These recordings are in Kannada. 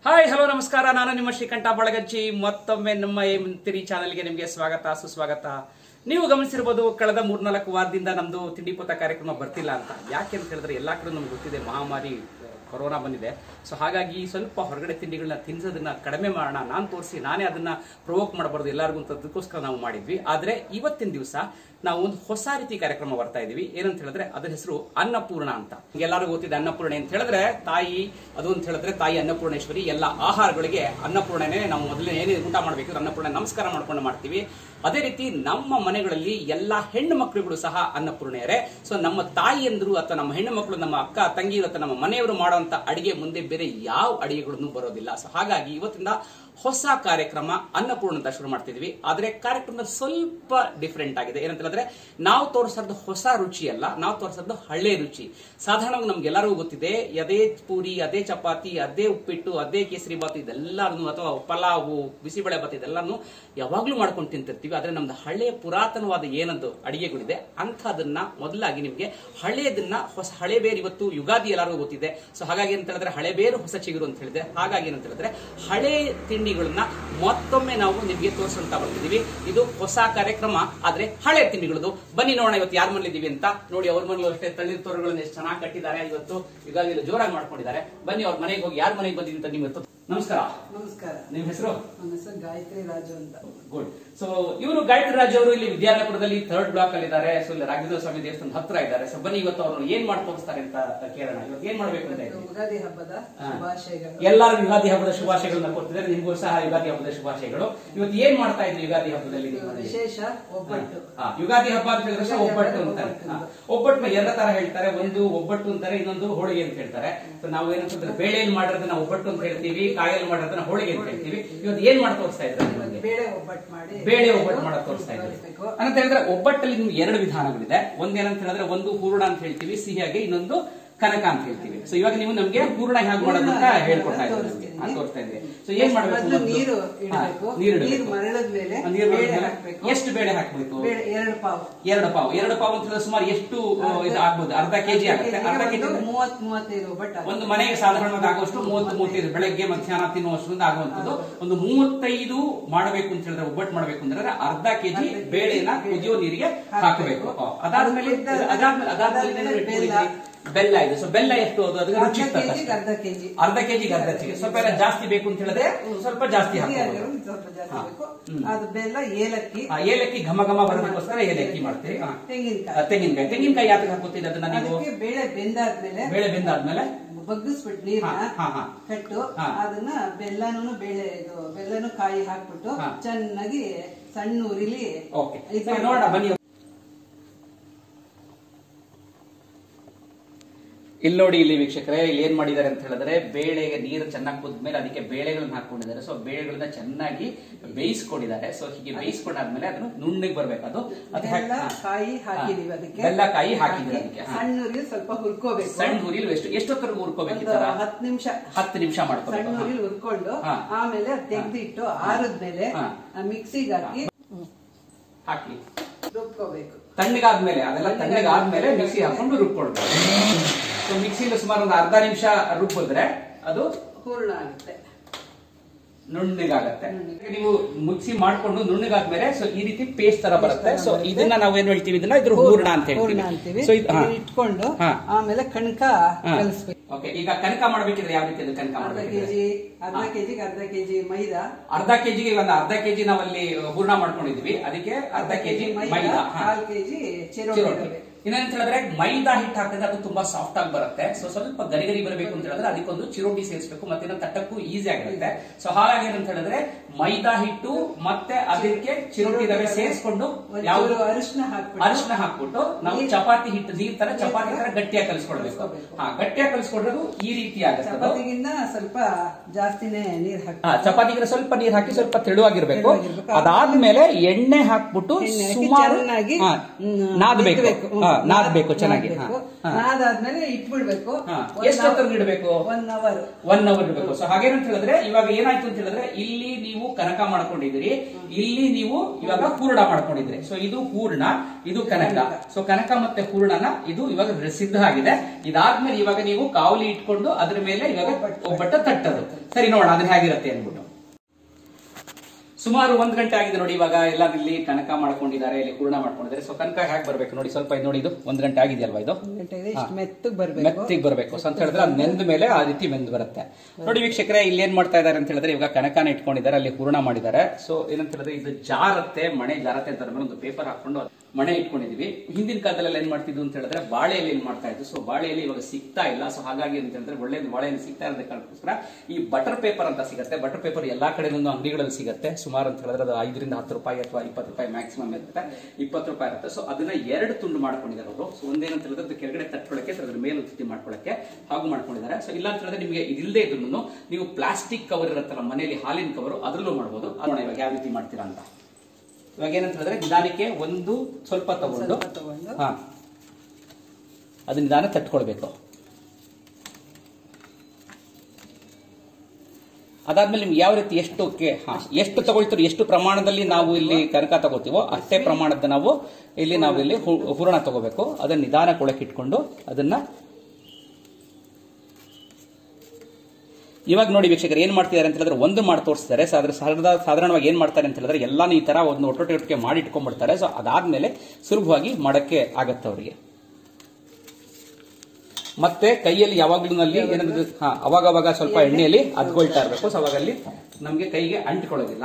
ಹಾಯ್ ಹಲೋ ನಮಸ್ಕಾರ ನಾನು ನಿಮ್ಮ ಶ್ರೀಕಂಠ ಬಳಗಜ್ಜಿ ಮತ್ತೊಮ್ಮೆ ನಮ್ಮ ಎಂ ತಿರಿ ಚಾನೆಲ್ಗೆ ನಿಮಗೆ ಸ್ವಾಗತ ಸುಸ್ವಾಗತ ನೀವು ಗಮನಿಸಿರ್ಬೋದು ಕಳೆದ ಮೂರ್ನಾಲ್ಕು ವಾರದಿಂದ ನಮ್ದು ತಿಂಡಿ ಪೋತ ಕಾರ್ಯಕ್ರಮ ಬರ್ತಿಲ್ಲ ಅಂತ ಯಾಕೆ ಅಂತ ಹೇಳಿದ್ರೆ ಎಲ್ಲಾ ಕಡೆ ನಮ್ಗೆ ಗೊತ್ತಿದೆ ಮಹಾಮಾರಿ ಕೊರೋನಾ ಬಂದಿದೆ ಸೊ ಹಾಗಾಗಿ ಸ್ವಲ್ಪ ಹೊರಗಡೆ ತಿಂಡಿಗಳನ್ನ ತಿನ್ಸೋದನ್ನ ಕಡಿಮೆ ಮಾಡೋಣ ನಾನು ತೋರಿಸಿ ನಾನೇ ಅದನ್ನ ಪ್ರವೋಕ್ ಮಾಡಬಾರ್ದು ಎಲ್ಲರಿಗೂ ಅಂತ ಅದಕ್ಕೋಸ್ಕರ ನಾವು ಮಾಡಿದ್ವಿ ಆದ್ರೆ ಇವತ್ತಿನ ದಿವಸ ನಾವು ಒಂದು ಹೊಸ ರೀತಿ ಕಾರ್ಯಕ್ರಮ ಬರ್ತಾ ಇದೀವಿ ಏನಂತ ಹೇಳಿದ್ರೆ ಅದ್ರ ಹೆಸರು ಅನ್ನಪೂರ್ಣ ಅಂತ ಎಲ್ಲರಿಗೂ ಗೊತ್ತಿದೆ ಅನ್ನಪೂರ್ಣೆ ಅಂತ ಹೇಳಿದ್ರೆ ತಾಯಿ ಅದು ಅಂತ ಹೇಳಿದ್ರೆ ತಾಯಿ ಅನ್ನಪೂರ್ಣೇಶ್ವರಿ ಎಲ್ಲ ಆಹಾರಗಳಿಗೆ ಅನ್ನಪೂರ್ಣನೆ ನಾವು ಮೊದಲೇ ಏನೇ ಊಟ ಮಾಡಬೇಕು ಅನ್ನಪೂರ್ಣ ನಮಸ್ಕಾರ ಮಾಡ್ಕೊಂಡು ಮಾಡ್ತೀವಿ ಅದೇ ರೀತಿ ನಮ್ಮ ಮನೆಗಳಲ್ಲಿ ಎಲ್ಲಾ ಹೆಣ್ಣು ಮಕ್ಕಳುಗಳು ಸಹ ಅನ್ನಪೂರ್ಣೆಯರೇ ಸೊ ನಮ್ಮ ತಾಯಿಯಂದ್ರು ಅಥವಾ ನಮ್ಮ ಹೆಣ್ಣು ಮಕ್ಕಳು ನಮ್ಮ ಅಕ್ಕ ತಂಗಿಯರು ಅಥವಾ ನಮ್ಮ ಮನೆಯವರು ಮಾಡುವಂತ ಅಡಿಗೆ ಮುಂದೆ ಬೇರೆ ಯಾವ ಅಡಿಗೆಗಳನ್ನು ಬರೋದಿಲ್ಲ ಸೊ ಹಾಗಾಗಿ ಇವತ್ತಿಂದ ಹೊಸ ಕಾರ್ಯಕ್ರಮ ಅನ್ನಪೂರ್ಣ ಅಂತ ಶುರು ಮಾಡ್ತಿದ್ವಿ ಆದ್ರೆ ಕಾರ್ಯಕ್ರಮ ಸ್ವಲ್ಪ ಡಿಫ್ರೆಂಟ್ ಆಗಿದೆ ಏನಂತ ಹೇಳಿದ್ರೆ ನಾವು ತೋರಿಸೋದು ಹೊಸ ರುಚಿ ಅಲ್ಲ ನಾವು ತೋರಿಸೋದು ಹಳೆ ರುಚಿ ಸಾಧಾರಣವಾಗಿ ನಮ್ಗೆಲ್ಲರಿಗೂ ಗೊತ್ತಿದೆ ಅದೇ ಪೂರಿ ಅದೇ ಚಪಾತಿ ಅದೇ ಉಪ್ಪಿಟ್ಟು ಅದೇ ಕೇಸರಿ ಬಾತ್ ಇದೆಲ್ಲರನ್ನು ಅಥವಾ ಪಲಾವು ಬಿಸಿಬೇಳೆ ಬಾತ್ ಇದೆಲ್ಲವನ್ನು ಯಾವಾಗ್ಲೂ ಮಾಡ್ಕೊಂಡು ತಿಂತಿರ್ತೀವಿ ಆದ್ರೆ ನಮ್ದು ಹಳೆ ಪುರಾತನವಾದ ಏನದು ಅಡಿಗೆಗಳಿದೆ ಅಂಥದನ್ನ ಮೊದಲಾಗಿ ನಿಮ್ಗೆ ಹಳೆಯದನ್ನ ಹೊಸ ಹಳೆ ಬೇರು ಇವತ್ತು ಯುಗಾದಿ ಎಲ್ಲರಿಗೂ ಗೊತ್ತಿದೆ ಸೊ ಹಾಗಾಗಿ ಅಂತ ಹೇಳಿದ್ರೆ ಹಳೆ ಬೇರು ಹೊಸ ಚಿಗುರು ಅಂತ ಹೇಳಿದೆ ಹಾಗಾಗಿ ಏನಂತ ಹೇಳಿದ್ರೆ ಹಳೆ ತಿಂಡಿಗಳನ್ನ ಮತ್ತೊಮ್ಮೆ ನಾವು ನಿಮ್ಗೆ ತೋರಿಸಂತ ಬರ್ತಿದೀವಿ ಇದು ಹೊಸ ಕಾರ್ಯಕ್ರಮ ಆದ್ರೆ ಹಳೆ ತಿಂಡಿಗಳದು ಬನ್ನಿ ನೋಡೋಣ ಇವತ್ತು ಯಾರ ಮನೇಲಿದ್ದೀವಿ ಅಂತ ನೋಡಿ ಅವ್ರ ಮನೇಲಿ ಅಷ್ಟೇ ತಣ್ಣೀರ್ ತೋರುಗಳನ್ನ ಎಷ್ಟು ಚೆನ್ನಾಗಿ ಕಟ್ಟಿದ್ದಾರೆ ಇವತ್ತು ಯುಗಾದಿ ಜೋರಾಗಿ ಮಾಡ್ಕೊಂಡಿದ್ದಾರೆ ಬನ್ನಿ ಅವ್ರ ಮನೆಗೆ ಹೋಗಿ ಯಾರ ಮನೆಗೆ ಬಂದಿದ್ದೀವಿ ಅಂತ ನಿಮ್ಗೆ ಗೊತ್ತು ನಮಸ್ಕಾರ ನಮಸ್ಕಾರ ನಿಮ್ ಹೆಸರು ನನ್ನ ಹೆಸರು ಗಾಯತ್ರಿ ರಾಜು ಅಂತ ಗುಡ್ ಸೊ ಇವರು ಗಾಯತ್ರಿ ರಾಜ್ ಅವರು ಇಲ್ಲಿ ವಿದ್ಯಾನಗರದಲ್ಲಿ ಥರ್ಡ್ ಬ್ಲಾಕ್ ಅಲ್ಲಿ ಇದ್ದಾರೆ ಸೊ ಇಲ್ಲಿ ರಾಘವೇಂದ್ರ ಸ್ವಾಮಿ ದೇವಸ್ಥಾನದ ಹತ್ರ ಇದ್ದಾರೆ ಸೊ ಬನ್ನಿ ಇವತ್ತು ಅವರು ಏನ್ ಮಾಡಿ ತೋರಿಸ್ತಾರೆ ಅಂತ ಕೇಳೋಣ ಇವತ್ತು ಏನ್ ಮಾಡ್ಬೇಕು ಅಂತ ಇವತ್ತು ಇದ್ದೀವಿ ಯುಗಾದಿ ಹಬ್ಬದ ಹಾ. ಶುಭಾಶಯಗಳು ಎಲ್ಲರೂ ಯುಗಾದಿ ಹಬ್ಬದ ಶುಭಾಶಯಗಳನ್ನ ಕೊಡ್ತಿದ್ದಾರೆ ನಿಮಗೂ ಸಹ ಯುಗಾದಿ ಹಬ್ಬದ ಶುಭಾಶಯಗಳು ಇವತ್ತು ಏನ್ ಮಾಡ್ತಾ ಇದ್ರಿ ಯುಗಾದಿ ಹಬ್ಬದಲ್ಲಿ ನಿಮ್ಮ ಇದು ಮನೆಯಲ್ಲಿ? ವಿಶೇಷ ಒಬ್ಬಟ್ಟು ಹಾ, ಯುಗಾದಿ ಹಬ್ಬ ಅಂತ ಹೇಳಿದ್ರೆ ಯುಗಾದಿ ಒಬ್ಬಟ್ಟು ಹಬ್ಬದ ಅಂತಾರೆ ಒಬ್ಬಟ್ಟು. ಹಾ, ಒಬ್ಬಟ್ಟು ಎರಡು ತರ ಹೇಳ್ತಾರೆ ಒಂದು ಒಬ್ಬಟ್ಟು ಅಂತಾರೆ ಇನ್ನೊಂದು ಹೋಳಿಗೆ ಅಂತ ಹೇಳ್ತಾರೆ ಸೊ ನಾವು ಏನಂತಂದ್ರೆ ಬೇಳೆಯಲ್ಲಿ ಮಾಡಿರೋದನ್ನ ಒಬ್ಬಟ್ಟು ಅಂತ ಹೇಳ್ತೀವಿ ಕಾಯಲ್ಲಿ ಮಾಡಿರೋದನ್ನ ಹೋಳಿಗೆ ಅಂತ ಹೇಳ್ತೀವಿ ಇವತ್ತು ಏನ್ ಮಾಡಿ ತೋರಿಸ್ತಾ ಇದ್ದಾರೆ ಇವತ್ತು ನಿಮಗೆ ಬೇಳೆ ಒಬ್ಬಟ್ಟು ಮಾಡಿ ಬೇಳೆ ಒಬ್ಬಟ್ಟು ಮಾಡೋದು ತೋರಿಸ್ತಾ ಇದ್ದೀವಿ ತೋರಿಸ್ಬೇಕು. ಅಂತ ಹೇಳಿದ್ರೆ ಒಬ್ಬಟ್ಟಲ್ಲಿ ನಿಮ್ಗೆ ಎರಡು ವಿಧಾನಗಳಿದೆ ಒಂದೇನಂತ ಹೇಳಿದ್ರೆ ಒಂದು ಹೂರಣ ಅಂತ ಹೇಳ್ತೀವಿ ಸಿಹಿಯಾಗಿ ಇನ್ನೊಂದು ಕನಕ ಅಂತ ಹೇಳ್ತೀವಿ ಸೊ ಇವಾಗ ನೀವು ನಮ್ಗೆ ಹೂರಣ ಹೇಗೆ ಮಾಡೋದು ಅಂತ ಹೂರಣ ಹೇಳ್ಕೊಡ್ತಾ ಇದ್ದೀವಿ ತೋರಿಸ್ತೀನಿ. ಹಾ, ತೋರಿಸ್ತಾ ಇದ್ದೀವಿ ಸೊ ಏನ್ ಮಾಡ್ಬೇಕು ಮೊದ್ಲು ಮೊದ್ಲು? ನೀರು ಹಾ, ಇಡಬೇಕು ನೀರು ನೀರು ಇಡಬೇಕು ಮರಳದ ಮೇಲೆ ಆ, ನೀರು ಬೇಳೆ ಮರಳಿದ ಮೇಲೆ ಹಾಕ್ಬೇಕು ಎಷ್ಟು ಬೇಳೆ ಹಾಕ್ಬೇಕು ಬೇಳೆ ಎರಡು ಪಾವು ಎರಡು ಪಾವು ಎರಡು ಪಾವು ಅಂತ ಹೇಳಿದ್ರೆ ಸುಮಾರು ಎಷ್ಟು ಆ, ಇದು ಆಗ್ಬೋದು ಅರ್ಧ ಕೆಜಿ ಆಗುತ್ತೆ ಅರ್ಧ ಕೆಜಿ ಒಂದು ಮೂವತ್ ಮೂವತ್ತೈದು ಒಬ್ಬಟ್ಟು ಆಗುತ್ತೆ. ಒಂದು ಮನೆಗೆ ಸಾಧಾರಣವಾಗಿ ಆಗುವಷ್ಟು ಮೂವತ್ತು ಮೂವತ್ತೈದು ಬೆಳಗ್ಗೆ ಮಧ್ಯಾಹ್ನ ತಿನ್ನುವಷ್ಟರಿಂದ ಆಗುವಂತದ್ದು ಒಂದು ಮೂವತ್ತೈದು ಮಾಡಬೇಕು ಅಂತ ಹೇಳಿದ್ರೆ ಒಬ್ಬಟ್ಟು ಮಾಡಬೇಕು ಅಂದ್ರೆ ಅರ್ಧ ಕೆಜಿ ಬೇಳೆನ ಕುದಿಯೋ ನೀರಿಗೆ ಹಾಕಬೇಕು ಅದಾದ್ಮೇಲೆ ಅದಾದ್ಮೇಲೆ ಅದಾದ್ಮೇಲೆ ಏನೇನು ಇಟ್ಕೊಂಡಿದ್ರಿ? ಬೆಲ್ಲ ಇದೆ ಸೊ ಬೆಲ್ಲ ಎಷ್ಟು ಅದು ಅದಕ್ಕೆ ರುಚಿ ಅರ್ಧ ಕೆಜಿ ತಕ್ಕಂತೆ. ಅರ್ಧ ಕೆಜಿ ಅರ್ಧ ಕೆಜಿಗೆ ಅರ್ಧ ಕೆಜಿ ಸ್ವಲ್ಪ ಎಲ್ಲ ಜಾಸ್ತಿ ಬೇಕು ಅಂತ ಹೇಳಿದ್ರೆ ಸ್ವಲ್ಪ ಜಾಸ್ತಿ ಸಿಹಿ ಹಾಕಬಹುದು ಆಗಿರೋದು ಸ್ವಲ್ಪ ಜಾಸ್ತಿ ಹಾ. ಬೇಕು ಹ್ಮ್. ಅದು ಬೆಲ್ಲ ಏಲಕ್ಕಿ ಆ, ಏಲಕ್ಕಿ ಘಮ ಘಮ ಬರೋದಕ್ಕೋಸ್ಕರ ಏಲಕ್ಕಿ ಮಾಡ್ತೀವಿ ಹಾ. ತೆಂಗಿನಕಾಯಿ ಆ, ತೆಂಗಿನಕಾಯಿ ತೆಂಗಿನಕಾಯಿ ಯಾಕೆ ಹಾಕೋತೀರಿ ಅದನ್ನ ನೀವು ಅದಕ್ಕೆ ಬೇಳೆ ಬೆಂದಾದ್ಮೇಲೆ ಬೇಳೆ ಬೆಂದಾದ್ಮೇಲೆ ಬಗ್ಗಿಸ್ಬಿಟ್ಟು ನೀರ್ನ ಹಾ, ಹಾ, ಹಾ. ಕಟ್ಟು ಹಾ. ಅದನ್ನ ಬೆಲ್ಲನೂ ಬೇಳೆ ಇದು ಬೆಲ್ಲನು ಕಾಯಿ ಹಾಕ್ಬಿಟ್ಟು ಹಾ. ಚೆನ್ನಾಗಿ ಸಣ್ಣ ಉರಿಲಿ ಓಕೆ ಇದು ಸರಿ ನೋಡೋಣ ಬನ್ನಿ ಇಲ್ಲಿ ನೋಡಿ ಇಲ್ಲಿ ವೀಕ್ಷಕರೇ ಇಲ್ಲಿ ಏನ್ ಮಾಡಿದ್ದಾರೆ ಅಂತ ಹೇಳಿದ್ರೆ ಬೇಳೆಗೆ ನೀರು ಚೆನ್ನಾಗಿ ಕುದ್ಮೇಲೆ ಅದಕ್ಕೆ ಬೇಳೆಗಳನ್ನ ಹಾಕೊಂಡಿದ್ದಾರೆ ಸೊ ಬೇಳೆಗಳನ್ನ ಚೆನ್ನಾಗಿ ಬೇಯಿಸ್ಕೊಂಡಿದ್ದಾರೆ ಸೊ ಹೀಗೆ ಬೇಯಿಸ್ಕೊಂಡಾದ್ಮೇಲೆ ಅದನ್ನು ನುಣ್ಣಗೆ ಬರ್ಬೇಕು ಅದು ಅದು ಹಾಕಿ- ಬೆಲ್ಲ ಹಾ. ಕಾಯಿ ಹಾಕಿದೀವಿ ಅದಕ್ಕೆ ಬೆಲ್ಲ ಕಾಯಿ ಹಾಕಿದ್ದೀವಿ ಹಾಕಿ ಅದಕ್ಕೆ ಹಾ. ಸಣ್ಣ ಉರಿಲಿ ಸ್ವಲ್ಪ ಹುರ್ಕೋಬೇಕು ಸಣ್ಣ ಹುರಿಲಿ ಎಷ್ಟು ಎಷ್ಟೊತ್ತರೆಗೂ ಹುರ್ಕೋಬೇಕು ಈ ಒಂದು ತರ ಹತ್ತು ನಿಮಿಷ ಹತ್ತು ನಿಮಿಷ ಮಾಡ್ಕೋಬೇಕು ಸಣ್ಣ ಹಾ. ಉರಿಲಿ ಹುರ್ಕೊಂಡು ಹಾ. ಆಮೇಲೆ ತೆಗ್ದಿಟ್ಟು ಆರಿದ್ಮೇಲೆ ಹಾ. ಮಿಕ್ಸಿಗೆ ಹಾಕಿ ಹಾಕಿ ರುಬ್ಕೋಬೇಕು ತಣ್ಣಗಾದ್ಮೇಲೆ ಅದೆಲ್ಲ ತಣ್ಣಗಾದ್ಮೇಲೆ ಮಿಕ್ಸಿ ಹಾಕೊಂಡು ರುಬ್ಕೊಳ್ಬೇಕು ಸೊ ಮಿಕ್ಸಿಲಿ ಸುಮಾರು ಒಂದು ಅರ್ಧ ನಿಮಿಷ ರುಬ್ಬಿದ್ರೆ ಅದು ಹೂರ್ಣ ಆಗುತ್ತೆ ನುಣ್ಣಗಾಗತ್ತೆ ನುಣ್ಣಗೆ. ನೀವು ಮಿಕ್ಸಿ ಮಾಡ್ಕೊಂಡು ನುಣ್ಣಗಾದ್ಮೇಲೆ ಸೊ ಈ ರೀತಿ ಪೇಸ್ಟ್ ತರ ಬರುತ್ತೆ ಸೊ ಇದನ್ನ ನಾವು ಏನ್ ಹೇಳ್ತೀವಿ ಇದನ್ನ ಇದ್ರ ಹೂರ್ಣ ಅಂತ ಹೂರ್ಣ ಹೇಳ್ತೀವಿ ಅಂತೀವಿ ಸೊ ಇದು ಹಾ. ಇದನ್ನ ಇಟ್ಕೊಂಡು ಹಾ. ಆಮೇಲೆ ಕಣಕ ಹಾ. ಕಲಿಸ್ಬೇಕು ಓಕೆ ಈಗ ಕನಕ ಮಾಡ್ಬೇಕಿದ್ರೆ ಯಾವ ರೀತಿ ಅದು ಕನಕ ಅರ್ಧ ಮಾಡ್ಬೇಕಿದ್ರೆ ಕೆಜಿ ಅರ್ಧ ಕೆಜಿಗೆ ಅರ್ಧ ಕೆಜಿ ಮೈದಾ ಅರ್ಧ ಕೆಜಿಗೆ ಒಂದು ಅರ್ಧ ಕೆಜಿ ನಾವಲ್ಲಿ ಹೂರ್ಣ ಮಾಡ್ಕೊಂಡಿದ್ವಿ ಅದಕ್ಕೆ ಅರ್ಧ ಕೆಜಿ ಮೈದಾ ಹಾ. ಕಾಲ್ ಕೆಜಿ ಚಿರೋಟಿ ಚಿರೋಟಿ ರವೆ. ಇನ್ನೇನಂತ ಹೇಳಿದ್ರೆ ಮೈದಾ ಹಿಟ್ಟು ಹಾಕಿದ್ರೆ ಅದು ತುಂಬಾ ಸಾಫ್ಟ್ ಆಗಿ ಬರುತ್ತೆ ಸೊ ಸ್ವಲ್ಪ ಗರಿ ಗರಿ ಬರಬೇಕು ಅಂತ ಹೇಳಿದ್ರೆ ಅದಕ್ಕೊಂದು ಚಿರೋಟಿ ಸೇರಿಸಬೇಕು ಮತ್ತೆ ಇನ್ನೊಂದು ತಟ್ಟಕ್ಕೂ ಈಸಿ ಆಗಿರುತ್ತೆ ಸೊ ಹಾಗಾಗಿ ಏನಂತ ಹೇಳಿದ್ರೆ ಮೈದಾ ಹಿಟ್ಟು ಮತ್ತೆ ಅದಕ್ಕೆ ಚಿರೋಟಿ ರವೆ ಸೇರಿಸ್ಕೊಂಡು ಯಾವ ಒಂಚೂರು ಅರಿಶಿನ ಹಾಕ್ಬಿಟ್ಟು ಅರಿಶಿನ ಹಾಕ್ಬಿಟ್ಟು ನಾವು ನೀರ್- ಚಪಾತಿ ಹಿಟ್ಟು ನೀರ್ ತರ ಚಪಾತಿ ತರ ಗಟ್ಟಿಯಾಗಿ ಕಲಿಸ್ಕೊಳ್ಬೇಕು ಕಲಿಸ್ಕೊಳ್ಬೇಕು. ಹಾ ಗಟ್ಟಿಯಾಗಿ ಕಲಿಸ್ಕೊಂಡ್ರೆ ಈ ರೀತಿ ಆಗುತ್ತೆ ಅದು. ಚಪಾತಿಗಿಂತ ಸ್ವಲ್ಪ ಜಾಸ್ತಿನೇ ನೀರ್ ಹಾಕಿ ಹಾ ಚಪಾತಿಗೆ ಸ್ವಲ್ಪ ನೀರ್ ಹಾಕಿ ಸ್ವಲ್ಪ ತೆಳುವಾಗಿರ್ಬೇಕು ತೆಳುವಾಗಿರ್ಬೇಕು. ಅದಾದ್ಮೇಲೆ ಎಣ್ಣೆ ಹಾಕ್ಬಿಟ್ಟು ಎಣ್ಣೆ ಹಾಕಿ ಸುಮಾರು ಚೆನ್ನಾಗಿ, ಹಾ, ಹ್ಮ್, ನಾದ್ಬೇಕು ನಾದ್ಬೇಕು. ಹ್ಮ್. ಹಾ, ಹಾ, ನಾದ್ಬೇಕು ಚೆನ್ನಾಗಿ. ಹಾ, ನಾದ್ಬೇಕು. ಹಾ. ನಾದಾದ್ಮೇಲೆ ಇಟ್ಬಿಡ್ಬೇಕು ಹಾ. ಒಂದ್ ಎಷ್ಟೊತ್ತಲ್ಲಿ hour- ಇಡ್ಬೇಕು? ಒನ್ ಅವರ್ ಒನ್ ಅವರ್ ಇರಬೇಕು ಸೊ ಹಾಗೇನಂತ ಹೇಳಿದ್ರೆ ಇವಾಗ ಏನಾಯ್ತು ಅಂತ ಹೇಳಿದ್ರೆ ಇಲ್ಲಿ ನೀವು ಕನಕ ಮಾಡ್ಕೊಂಡಿದ್ದೀರಿ ಇಲ್ಲಿ ನೀವು ಇವಾಗ ಹೂರ್ಣ ಮಾಡ್ಕೊಂಡಿದ್ದೀರಿ ಸೊ ಇದು ಹೂರ್ಣ ಇದು ಕನಕ ಸೊ ಕನಕ ಮತ್ತೆ ಹೂರ್ಣನ ಇದು ಇವಾಗ ಸಿದ್ಧ ಆಗಿದೆ ಇದಾದ್ಮೇಲೆ ಇವಾಗ ನೀವು ಕಾವಲಿ ಇಟ್ಕೊಂಡು ಅದ್ರ ಮೇಲೆ ಇವಾಗ ಒಬ್ಬಟ್ಟ ತಟ್ಟದು ಸರಿ ನೋಡೋಣ ಅದನ್ನ ಹೇಗಿರುತ್ತೆ ಅನ್ಬಿಟ್ಟು ಸುಮಾರು ಒಂದ್ ಗಂಟೆ ಆಗಿದೆ ನೋಡಿ ಇವಾಗ ಎಲ್ಲ ಇಲ್ಲಿ ಕನಕ ಮಾಡ್ಕೊಂಡಿದ್ದಾರೆ ಇಲ್ಲಿ ಹೂರ್ಣ ಮಾಡ್ಕೊಂಡಿದ್ದಾರೆ ಸೊ ಕನಕ ಹೇಗೆ ಬರ್ಬೇಕು ನೋಡಿ ಸ್ವಲ್ಪ ಇದು ನೋಡಿ ಇದು ಒಂದ್ ಗಂಟೆ ಆಗಿದೆಯಲ್ವಾ ಇದು ಇಷ್ಟು ಮೆತ್ತಗ್ ಬರ್ಬೇಕು ಮೆತ್ತಿಗೆ ಬರಬೇಕು ಸೊ ಅಂತ ಹೇಳಿದ್ರೆ ಅದು ನೆಂದ ಮೇಲೆ ಆ ರೀತಿ ಮೆಂದು ಬರುತ್ತೆ ನೋಡಿ ವೀಕ್ಷಕರೇ ಇಲ್ಲಿ ಏನ್ ಮಾಡ್ತಾ ಇದ್ದಾರೆ ಅಂತ ಹೇಳಿದ್ರೆ ಇವಾಗ ಕನಕನ ಇಟ್ಕೊಂಡಿದ್ದಾರೆ ಅಲ್ಲಿ ಹೂರ್ಣ ಮಾಡಿದ್ದಾರೆ ಸೊ ಏನಂತ ಹೇಳಿದ್ರೆ ಇದು ಜಾರತ್ತೆ ಮಣೆ ಜಾರತ್ತೆ ಅಂತ ಮೇಲೆ ಒಂದು ಪೇಪರ್ ಹಾಕೊಂಡು ಮಣೆ ಇಟ್ಕೊಂಡಿದೀವಿ ಹಿಂದಿನ ಕಾಲದಲ್ಲಿ ಏನ್ ಮಾಡ್ತಿದ್ವು ಅಂತ ಹೇಳಿದ್ರೆ ಬಾಳೆ ಎಲೆ ಏನ್ ಮಾಡ್ತಾ ಇತ್ತು ಸೊ ಬಾಳೆ ಎಲೆ ಇವಾಗ ಸಿಗ್ತಾ ಇಲ್ಲ ಸೊ ಹಾಗಾಗಿ ಅಂತ ಹೇಳಿದ್ರೆ ಒಳ್ಳೆ ಬಾಳೆ ಎಲೆ ಸಿಗ್ತಾ ಇರೋದಕ್ಕೆ ಕಾರಣಕ್ಕೋಸ್ಕರ ಈ ಬಟರ್ ಪೇಪರ್ ಅಂತ ಸಿಗುತ್ತೆ ಬಟರ್ ಪೇಪರ್ ಎಲ್ಲಾ ಕಡೆನೂ ಅಂಗಡಿಗಳಲ್ಲಿ ಸಿಗುತ್ತೆ ಸುಮಾರು ಅಂತ ಹೇಳಿದ್ರೆ ಅದು ಐದರಿಂದ ಹತ್ತು ರೂಪಾಯಿ ಅಥವಾ ಇಪ್ಪತ್ತು ರೂಪಾಯಿ ಮ್ಯಾಕ್ಸಿಮಮ್ ಇರುತ್ತೆ ಇಪ್ಪತ್ತು ರೂಪಾಯಿ ಇರುತ್ತೆ ಸೊ ಅದನ್ನ ಎರಡು ತುಂಡು ಮಾಡ್ಕೊಂಡಿದ್ದಾರೆ ಅವರು ಸೊ ಒಂದೇನಂತ ಹೇಳಿದ್ರೆ ಅದು ಕೆಳಗಡೆ ತಟ್ಕೊಳಕ್ಕೆ ಅದ್ರ ಮೇಲೆ ತುತ್ತಿ ಮಾಡ್ಕೊಳಕ್ಕೆ ಹಾಗೂ ಮಾಡ್ಕೊಂಡಿದ್ದಾರೆ ಸೊ ಇಲ್ಲ ಅಂತ ಹೇಳಿದ್ರೆ ನಿಮಗೆ ಇದಿಲ್ಲದೆ ಇದ್ರು ನೀವು ಪ್ಲಾಸ್ಟಿಕ್ ಕವರ್ ಇರುತ್ತಲ್ಲ ಮನೆಯಲ್ಲಿ ಹಾಲಿನ ಕವರ್ ಅದ್ರಲ್ಲೂ ಮಾಡ್ಬೋದು ಅದನ್ನ ಇವಾಗ ಯಾವ ರೀತಿ ಮಾಡ್ತೀರಾ ಅಂತ ಇವಾಗ ಏನಂತ ಹೇಳಿದ್ರೆ ನಿಧಾನಕ್ಕೆ ಒಂದು ಸ್ವಲ್ಪ ತಗೊಂಡು ಸ್ವಲ್ಪ ತಗೊಂಡು ಹಾ ಅದು ನಿಧಾನ ತಟ್ಕೊಳ್ಬೇಕು ಅದಾದ್ಮೇಲೆ ನಿಮ್ಗೆ ಯಾವ ರೀತಿ ಎಷ್ಟು ಕೆ- ಹಾ, ಎಷ್ಟು ತಗೊಳ್ತೀರೋ ಎಷ್ಟು ಪ್ರಮಾಣದಲ್ಲಿ ನಾವು ಇಲ್ಲಿ ಕನಕ ತಗೋತೀವೋ ಅಷ್ಟೇ ಪ್ರಮಾಣದ ನಾವು ಇಲ್ಲಿ ನಾವು ಇಲ್ಲಿ ಹು- ಹೂರಣ ತಗೋಬೇಕು ಅದನ್ನ ನಿಧಾನ ಕೊಳಕ್ಕೆ ಇಟ್ಕೊಂಡು ಅದನ್ನ ಇವಾಗ ನೋಡಿ ವೀಕ್ಷಕರು ಏನ್ ಮಾಡ್ತಿದ್ದಾರೆ ಅಂತ ಹೇಳಿದ್ರೆ ಒಂದು ಮಾಡಿ ತೋರಿಸ್ತಾರೆ ಸೊ ಅದ್ರ ಸಾಧಾರಣ ಸಾಧಾರಣವಾಗಿ ಏನ್ ಮಾಡ್ತಾರೆ ಅಂತ ಹೇಳಿದ್ರೆ ಎಲ್ಲಾನು ಈ ತರ ಒಂದು ಒಟ್ಟೊಟ್ಟೆ ಒಟ್ಟಿಗೆ ಮಾಡಿ ಇಟ್ಕೊಂಡ್ಬಿಡ್ತಾರೆ ಸೊ ಅದಾದ್ಮೇಲೆ ಸುಲಭವಾಗಿ ಮಾಡಕ್ಕೆ ಆಗತ್ತೆ ಅವರಿಗೆ ಮತ್ತೆ ಕೈಯಲ್ಲಿ ಯಾವಾಗ್ಲೂ ನಲ್ಲಿ ಏನಾದ್ರು ಹಾ ಅವಾಗ ಅವಾಗ ಸ್ವಲ್ಪ ಎಣ್ಣೆಯಲ್ಲಿ ಅದ್ಕೊಳ್ತಾ ಇರಬೇಕು ಸೊ ಅವಾಗ ಅಲ್ಲಿ ನಮ್ಗೆ ಕೈಗೆ ಅಂಟ್ಕೊಳ್ಳೋದಿಲ್ಲ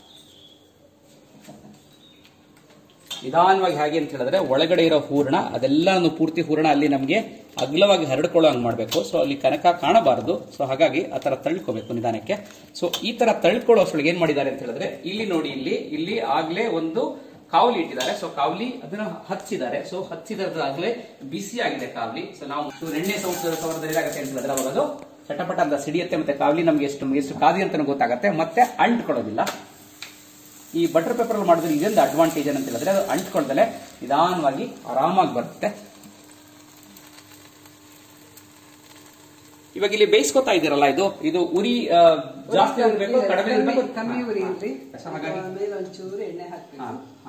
ನಿಧಾನವಾಗಿ ಹೇಗೆ ಅಂತ ಹೇಳಿದ್ರೆ ಒಳಗಡೆ ಇರೋ ಹೂರಣ ಅದೆಲ್ಲನೂ ಪೂರ್ತಿ ಹೂರಣ ಅಲ್ಲಿ ನಮಗೆ ಅಗಲವಾಗಿ ಹರಡ್ಕೊಳ್ಳೋ ಹಂಗೆ ಮಾಡಬೇಕು ಸೊ ಅಲ್ಲಿ ಕನಕ ಕಾಣಬಾರದು ಸೊ ಹಾಗಾಗಿ ಆ ತರ ತಳ್ಕೋಬೇಕು ನಿಧಾನಕ್ಕೆ ಸೊ ಈ ತರ ತಳ್ಕೊಳ್ಳೋ ಅಷ್ಟೊಳಗೆ ಏನ್ ಮಾಡಿದ್ದಾರೆ ಅಂತ ಹೇಳಿದ್ರೆ ಇಲ್ಲಿ ನೋಡಿ ಇಲ್ಲಿ ಇಲ್ಲಿ ಆಗ್ಲೇ ಒಂದು ಕಾವಲಿ ಇಟ್ಟಿದ್ದಾರೆ ಸೊ ಕಾವಲಿ ಅದನ್ನ ಹಚ್ಚಿದ್ದಾರೆ ಸೊ ಹಚ್ಚಿದಾಗಲೇ ಬಿಸಿ ಆಗಿದೆ ಕಾವಲಿ ಸೊ ನಾವು ಚೂರು ಎಣ್ಣೆ ಸೌಕರ್ಯ ಸವರದಲ್ಲಿ ಏನಾಗುತ್ತೆ ಅಂತ ಹೇಳಿದ್ರೆ ಅವಾಗ ಅದು ಚಟಪಟ ಅಂತ ಸಿಡಿಯುತ್ತೆ ಮತ್ತೆ ಕಾವಲಿ ನಮ್ಗೆ ಎಷ್ಟು ಎಷ್ಟು ಕಾದಿ ಅಂತ ಗೊತ್ತಾಗುತ್ತೆ ಮತ್ತೆ ಅಂಟ್ಕೊಳ್ಳೋದಿಲ್ಲ ಈ ಬಟರ್ ಪೇಪರ್ ಮಾಡಿದ್ರೆ ಇದೊಂದು ಅಡ್ವಾಂಟೇಜ್ ಏನಂತ ಹೇಳಿದ್ರೆ ಅದು ಅಂಟ್ಕೊಳ್ದಲೆ ನಿಧಾನವಾಗಿ ಆರಾಮಾಗಿ ಬರುತ್ತೆ ಇವಾಗ ಇಲ್ಲಿ ಬೇಯಿಸ್ಕೊತಾ ಇದ್ದೀರಲ್ಲ ಇದು ಇದು ಉರಿ ಆ, ಜಾಸ್ತಿ ಇರಬೇಕು ಕಡಿಮೆ ಇರಬೇಕು ಕಮ್ಮಿ- ಕಮ್ಮಿ ಉರಿ ಇರ್ಲಿ ಹಾಗಾಗಿ ಆಮೇಲೆ ಒಂಚೂರು ಎಣ್ಣೆ ಹಾಕ್ಬೇಕು ಹಾ, ಹಾ.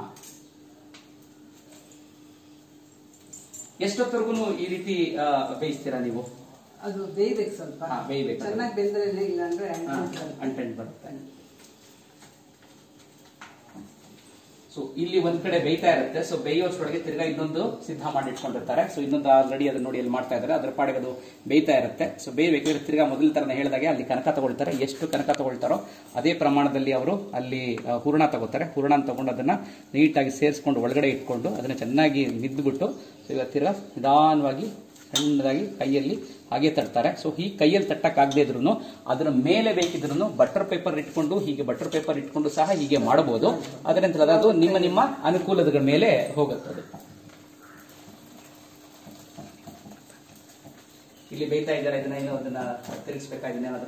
ಎಷ್ಟೊತ್ತವರೆಗೂ ಈ ರೀತಿ ಆ, ಬೇಯಿಸ್ತೀರಾ ನೀವು ಅದು ಬೇಯ್ಬೇಕು ಸ್ವಲ್ಪ ಹಾ, ಬೇಯ್ಬೇಕು. ಚೆನ್ನಾಗಿ ಬೆಂದ್ರೆ ಇಲ್ಲ ಅಂದ್ರೆ ಹಾ, ಅಂಟೆಂಟ್ ಬರುತ್ತೆ ಸೊ ಇಲ್ಲಿ ಒಂದ್ ಕಡೆ ಬೇಯ್ತಾ ಇರುತ್ತೆ ಸೊ ಬೇಯೋಷ್ಟ್ರೊಳಗೆ ತಿರ್ಗಾ ಇನ್ನೊಂದು ಸಿದ್ಧ ಮಾಡಿ ಇಟ್ಕೊಂಡಿರ್ತಾರೆ ಸೊ ಇನ್ನೊಂದು ಆಲ್ರೆಡಿ ಅದನ್ನ ನೋಡಿ ಅಲ್ಲಿ ಮಾಡ್ತಾ ಇದ್ದಾರೆ ಅದ್ರ ಪಾಡಿಗೆ ಅದು ಬೇಯ್ತಾ ಇರುತ್ತೆ ಸೊ ಬೇಯ್ಬೇಕಾದ್ರೆ ತಿರ್ಗಾ ಮೊದಲ ತರ ಹೇಳಿದಾಗೆ ಅಲ್ಲಿ ಕನಕ ತಗೊಳ್ತಾರೆ ಎಷ್ಟು ಕನಕ ತಗೊಳ್ತಾರೋ ಅದೇ ಪ್ರಮಾಣದಲ್ಲಿ ಅವರು ಅಲ್ಲಿ ಆ, ಹೂರಣ ತಗೋತಾರೆ ಹೂರಣ ತಗೊಂಡು ಅದನ್ನ ನೀಟಾಗಿ ಸೇರಿಸ್ಕೊಂಡು ಒಳಗಡೆ ಇಟ್ಕೊಂಡು ಅದನ್ನ ಚೆನ್ನಾಗಿ ಮಿದ್ದುಬಿಟ್ಟು ಸೊ ಇವಾಗ ತಿರ್ಗಾ ನಿಧಾನವಾಗಿ ಸಣ್ಣದಾಗಿ ಕೈಯಲ್ಲಿ ಹಾಗೆ ತಟ್ತಾರೆ ಸೊ ಈ ಕೈಯಲ್ಲಿ ತಟ್ಟಕ್ಕಾಗದೇ ಇದ್ರು ಅದರ ಮೇಲೆ ಬೇಕಿದ್ರು ಬಟರ್ ಪೇಪರ್ ಇಟ್ಕೊಂಡು ಹೀಗೆ ಬಟರ್ ಪೇಪರ್ ಇಟ್ಕೊಂಡು ಸಹ ಹೀಗೆ ಮಾಡಬಹುದು ಅದರಂತ ಅದು ನಿಮ್ಮ ನಿಮ್ಮ ಅನುಕೂಲದ ಮೇಲೆ ಹೋಗುತ್ತದೆ ಇಲ್ಲಿ ಬೇಯ್ತಾ ಇದ್ದಾರೆ ಇದನ್ನ ಏನು ಅದನ್ನ ತಿರುಗಿಸ್ಬೇಕಾಗಿದೆ ಏನಾದ್ರೂ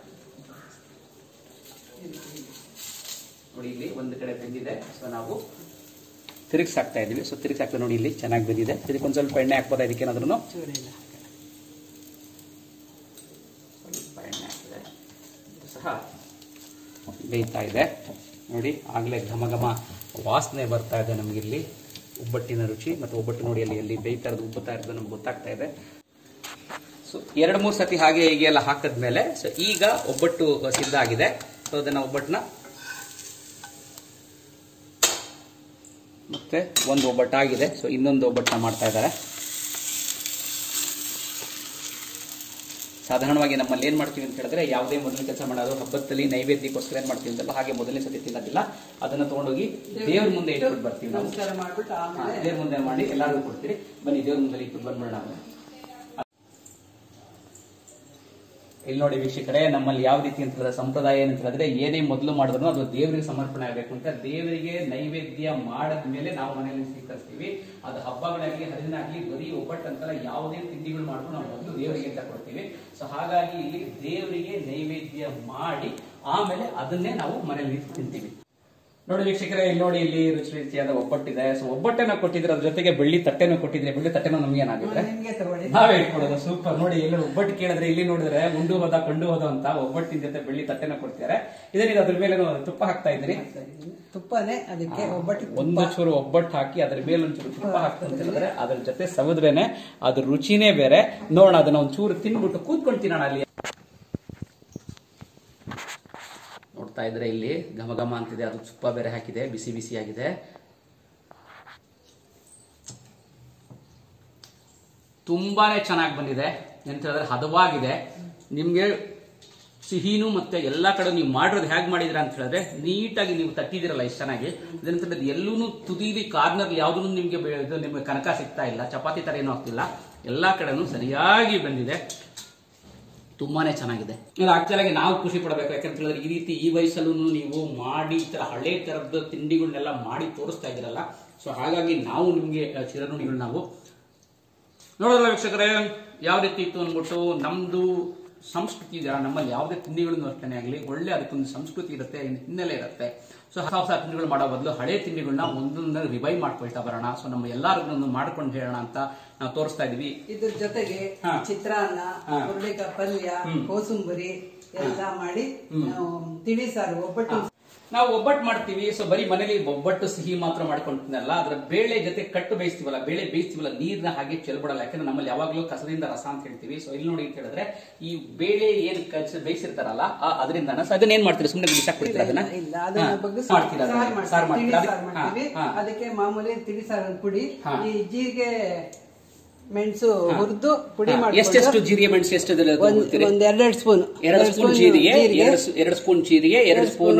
ನೋಡಿ ಇಲ್ಲಿ ಒಂದು ಕಡೆ ಬೆಂದಿದೆ ಸೊ ನಾವು ತಿರುಗಿಸಾಕ್ತಾ ಇದೀವಿ ಸೊ ತಿರುಗಿಸಾಕ್ತಾ ನೋಡಿ ಇಲ್ಲಿ ಚೆನ್ನಾಗಿ ಬೆಂದಿದೆ ಇದಕ್ಕೊಂದು ಸ್ವಲ್ಪ ಎಣ್ಣೆ ಹಾಕ್ಬೋದಾ ಇದಕ್ಕೆ ಏನಾದ್ರೂ ಚೂರಿಲ್ಲ ಸ್ವಲ್ಪ ಎಣ್ಣೆ ಹಾಕಿದೆ ಇದು ಸಹ ಬೇಯ್ತಾ ಇದೆ ನೋಡಿ ಆಗಲೇ ಘಮ ಘಮ ವಾಸನೆ ಬರ್ತಾ ಇದೆ ನಮಗಿಲ್ಲಿ ಒಬ್ಬಟ್ಟಿನ ರುಚಿ ಮತ್ತು ಒಬ್ಬಟ್ಟು ನೋಡಿ ಅಲ್ಲಿ ಎಲ್ಲಿ ಬೇಯ್ತಾ ಇರೋದು ಉಬ್ಬುತ್ತಾ ಇರೋದು ನಮ್ಗೆ ಗೊತ್ತಾಗ್ತಾ ಇದೆ ಸೊ ಎರಡು ಮೂರು ಸತಿ ಹಾಗೆ ಹೀಗೆ ಎಲ್ಲ ಹಾಕಿದ್ಮೇಲೆ ಸೊ ಈಗ ಒಬ್ಬಟ್ಟು ಸಿದ್ಧ ಆಗಿದೆ ಸೊ ಅದನ್ನ ಒಬ್ಬಟ್ಟನ್ನ ಮತ್ತೆ ಒಂದು ಒಬ್ಬಟ್ಟಾಗಿದೆ ಸೊ ಇನ್ನೊಂದು ಒಬ್ಬಟ್ಟನ್ನ ಮಾಡ್ತಾ ಇದ್ದಾರೆ ಸಾಧಾರಣವಾಗಿ ನಮ್ಮಲ್ಲಿ ಏನ್ ಮಾಡ್ತೀವಿ ಅಂತ ಹೇಳಿದ್ರೆ ಯಾವುದೇ ಮೊದಲನೇ ಕೆಲಸ ಮಾಡೋದು ಹಬ್ಬದಲ್ಲಿ ನೈವೇದ್ಯಕ್ಕೋಸ್ಕರ ಏನ್ ಮಾಡ್ತೀವಿ ಅಂತಲ್ಲ ಹಾಗೆ ಮೊದಲನೇ ಸತಿ ತಿನ್ನೋದಿಲ್ಲ ಅದನ್ನ ತಗೊಂಡೋಗಿ ದೇವ್ರ ಮುಂದೆ ಇಟ್ಬಿಟ್ಟು ಬರ್ತೀವಿ ನಾವು ನಮಸ್ಕಾರ ಮಾಡ್ಬಿಟ್ಟು ಹಾ, ಆಮೇಲೆ ದೇವ್ರ ಮುಂದೆ ಮಾಡಿ ಎಲ್ಲರಿಗೂ ಕೊಡ್ತೀರಿ ಬನ್ನಿ ದೇವ್ರ ಮುಂದೆ ಇಟ್ಬಿಟ್ಟು ಬಂದ್ಬಿಡೋಣ ನಾವು. ಇಲ್ಲಿ ನೋಡಿ ವೀಕ್ಷಕರೇ ನಮ್ಮಲ್ಲಿ ಯಾವ ರೀತಿ ಅಂತ ಹೇಳಿದ್ರೆ ಸಂಪ್ರದಾಯ ಏನಂತ ಹೇಳಿದ್ರೆ ಏನೇ ಮೊದಲು ಮಾಡಿದ್ರು ಅದು ದೇವರಿಗೆ ಸಮರ್ಪಣೆ ಆಗಬೇಕು ಅಂತ ದೇವರಿಗೆ ನೈವೇದ್ಯ ಮಾಡದ ಮೇಲೆ ನಾವು ಮನೆಯಲ್ಲಿ ಸ್ವೀಕರಿಸ್ತೀವಿ ಅದು ಹಬ್ಬಗಳಾಗಲಿ ಹರಿದಿನಾಗ್ಲಿ ಬರೀ ಒಬ್ಬಟ್ಟು ಅಂತಲ್ಲ ಯಾವುದೇ ತಿಂಡಿಗಳು ಮಾಡಿದ್ರು ನಾವು ಮೊದಲು ದೇವರಿಗೆ ಅಂತ ಕೊಡ್ತೀವಿ ಸೊ ಹಾಗಾಗಿ ಇಲ್ಲಿ ದೇವರಿಗೆ ನೈವೇದ್ಯ ಮಾಡಿ ಆಮೇಲೆ ಅದನ್ನೇ ನಾವು ಮನೆಯಲ್ಲಿ ತಿಂತೀವಿ ನೋಡಿ ವೀಕ್ಷಕರೇ ಇಲ್ಲಿ ನೋಡಿ ಇಲ್ಲಿ ರುಚಿ ರುಚಿಯಾದ ಒಬ್ಬಟ್ಟಿದೆ ಸೊ ಒಬ್ಬಟ್ಟನ್ನ ಕೊಟ್ಟಿದ್ರೆ ಅದ್ರ ಜೊತೆಗೆ ಬೆಳ್ಳಿ ತಟ್ಟೆನೂ ಕೊಟ್ಟಿದ್ರೆ ಬೆಳ್ಳಿ ತಟ್ಟೆನೂ ನಮ್ಗೆ ಏನಾಗಿದ್ರೆ ನಿಮ್ಗೆ ತಗೊಳ್ಳಿ ನಾವೇ ಇಟ್ಕೊಡೋದು ಸೂಪರ್ ನೋಡಿ ಎಲ್ಲ ಒಬ್ಬಟ್ಟು ಕೇಳಿದ್ರೆ ಇಲ್ಲಿ ನೋಡಿದ್ರೆ ಉಂಡು ಹೋದ ಕೊಂಡು ಹೋದ ಅಂತ ಒಬ್ಬಟ್ಟಿನ ಜೊತೆ ಬೆಳ್ಳಿ ತಟ್ಟೆನ ಕೊಡ್ತಾರೆ ಇದನ್ನ ಅದ್ರ ಮೇಲೆ ತುಪ್ಪ ಹಾಕ್ತಾ ಇದ್ರಿ ತುಪ್ಪನೇ ಅದಕ್ಕೆ ಒಬ್ಬಟ್ಟು ಒಂದು ಚೂರು ಒಬ್ಬಟ್ಟು ಹಾಕಿ ಅದ್ರ ಮೇಲೆ ಒಂಚೂರು ತುಪ್ಪ ಹಾಕ್ತಾ ಅಂತ ಹೇಳಿದ್ರೆ ಅದ್ರ ಜೊತೆ ಸವದ್ರೇನೆ ಅದ್ರ ರುಚಿನೇ ಬೇರೆ ನೋಡೋಣ ಅದನ್ನ ಒಂಚೂರು ತಿನ್ಬಿಟ್ಟು ಕೂತ್ಕೊಂಡು ತಿನ್ನೋಣ ಅಲ್ಲಿ ನೋಡ್ತಾ ಇದ್ರೆ ಇಲ್ಲಿ ಘಮ ಘಮ ಅಂತಿದೆ ಅದು ತುಪ್ಪ ಬೇರೆ ಹಾಕಿದೆ ಬಿಸಿ ಬಿಸಿ ಆಗಿದೆ ತುಂಬಾನೇ ಚೆನ್ನಾಗಿ ಬಂದಿದೆ ಎಂತ ಹೇಳಿದ್ರೆ ಹದವಾಗಿದೆ ನಿಮ್ಗೆ ಸಿಹಿನೂ ಮತ್ತೆ ಎಲ್ಲಾ ಕಡೆ ನೀವು ಮಾಡಿರೋದು ಹೇಗೆ ಮಾಡಿದ್ರ ಅಂತ ಹೇಳಿದ್ರೆ ನೀಟಾಗಿ ನೀವು ತಟ್ಟಿದಿರಲ್ಲ ಇಷ್ಟು ಚೆನ್ನಾಗಿ ಇದಂತ ಎಲ್ಲೂ ತುದೀಲಿ ಕಾರ್ನರ್ ಯಾವ್ದು ನಿಮ್ಗೆ ಬೆ- ಇದು ನಿಮ್ಗೆ ಕನಕ ಸಿಗ್ತಾ ಇಲ್ಲ ಚಪಾತಿ ತರ ಏನೂ ಆಗ್ತಿಲ್ಲ ಎಲ್ಲಾ ಕಡೆನೂ ಸರಿಯಾಗಿ ಬಂದಿದೆ ತುಂಬಾನೇ ಚೆನ್ನಾಗಿದೆ ಇದು ಆಕ್ಚುಲ್ ಆಗಿ ನಾವು ಖುಷಿ ಪಡಬೇಕು ಯಾಕಂತ ಹೇಳಿದ್ರೆ ಈ ರೀತಿ ಈ ವಯಸ್ಸಲ್ಲೂ ನೀವು ಮಾಡಿ ಈ ತರ ಹಳೆ ತರದ ತಿಂಡಿಗಳನ್ನೆಲ್ಲ ಮಾಡಿ ತೋರಿಸ್ತಾ ಇದ್ದೀರಲ್ಲ ಸೊ ಹಾಗಾಗಿ ನಾವು ನಿಮ್ಗೆ ಆ, ಚಿರಋಣಿಗಳು ನಾವು ನೋಡೋದಲ್ಲ ವೀಕ್ಷಕರೇ ಯಾವ ರೀತಿ ಇತ್ತು ಅಂದ್ಬಿಟ್ಟು ನಮ್ದು ಸಂಸ್ಕೃತಿ ಇದೆಯಲ್ಲ ನಮ್ಮಲ್ಲಿ ಯಾವುದೇ ತಿಂಡಿಗಳನ್ನು ಅಷ್ಟೇ ಆಗಲಿ ಒಳ್ಳೆ ಅದಕ್ಕೊಂದು ಸಂಸ್ಕೃತಿ ಇರುತ್ತೆ ಹಿನ್ನೆಲೆ ಇರುತ್ತೆ ಸೊ ಹೊಸ ಹೊಸ ತಿಂಡಿಗಳು ಮಾಡೋ ಬದಲು ಹಳೆ ತಿಂಡಿಗಳನ್ನ ಒಂದೊಂದು ರಿವೈವ್ ಮಾಡ್ಕೊಳ್ತಾ ಬರೋಣ ಸೊ ನಮ್ಮ ಎಲ್ಲರಿಗೂ ಮಾಡ್ಕೊಂಡು ಹೇಳೋಣ ಅಂತ ನಾವು ತೋರಿಸ್ತಾ ಇದೀವಿ ಇದ್ರ ಜೊತೆಗೆ ಹಾ. ಚಿತ್ರಾನ್ನ ಹಾ. ಹುರುಳಿಕಾಯಿ ಪಲ್ಯ ಹ್ಮ್. ಕೋಸುಂಬರಿ ಎಲ್ಲ ಮಾಡಿ ನಾವು ತಿಳಿ ಸಾರು ಒಬ್ಬಟ್ಟು ನಾವು ಒಬ್ಬಟ್ಟು ಮಾಡ್ತೀವಿ ಸೊ ಬರೀ ಮನೇಲಿ ಒಬ್ಬಟ್ಟು ಸಿಹಿ ಮಾತ್ರ ಮಾಡ್ಕೊಂತಿನಲ್ಲ ಅದರ ಬೇಳೆ ಜೊತೆ ಕಟ್ಟು ಬೇಯಿಸ್ತೀವಲ್ಲ ಬೇಳೆ ಬೇಯಿಸ್ತೀವಲ್ಲ ನೀರ್ನ ಹಾಗೆ ಚೆಲ್ಬಿಡಲ್ಲ ಯಾಕಂದ್ರೆ ನಮ್ಮಲ್ಲಿ ಯಾವಾಗ್ಲೂ ಕಸದಿಂದ ರಸ ಅಂತ ಹೇಳ್ತೀವಿ ಸೊ ಇಲ್ಲಿ ನೋಡಿ ಅಂತ ಹೇಳಿದ್ರೆ ಈ ಬೇಳೆ ಏನ್ ಕಚ್ ಬೇಯಿಸಿರ್ತಾರಲ್ಲ ಆ- ಅದರಿಂದ ಸೊ ಅದನ್ನ ಏನ್ ಮಾಡ್ತೀರಿ ಸುಮ್ಮನೆ ಬಿಸಾಕ್ಬಿಡ್ತೀರ ಅದನ್ನ ಇಲ್ಲ ಅದನ್ನ ಹಾ, ಬಗ್ಗಿಸಿ ಮಾಡ್ತೀರಾ ಸಾರು ಅದನ್ನ? ಸಾರು ಮಾಡ್ತೀವಿ ಮಾಡ್ತೀರಾ ತಿಳಿ ಸಾರು ಅದಕ್ಕೆ? ಹಾ, ಮಾಡ್ತೀವಿ ಹಾ. ಅದಕ್ಕೆ ಮಾಮೂಲಿ ತಿಳಿ ಸಾರಿನ ಪುಡಿ ಹಾ. ಈ ಜೀರಿಗೆ ಮೆಣಸು ಹುರಿದು ಪುಡಿ ಹಾ, ಮಾಡ್ಕೊಂಡು ಎಷ್ಟೆಷ್ಟು ಜೀರಿಗೆ ಮೆಣಸು ಎಷ್ಟು ಒಂದ್ ತಗೊಳ್ತೀರಿ ಒಂದ್ ಎರಡೆರಡು ಸ್ಪೂನ್ ಎರಡು ಸ್ಪೂನ್ ಜೀರಿಗೆ ಎರಡು ಸ್- ಎರಡು ಸ್ಪೂನ್ ಜೀರಿಗೆ ಎರಡು ಸ್ಪೂನ್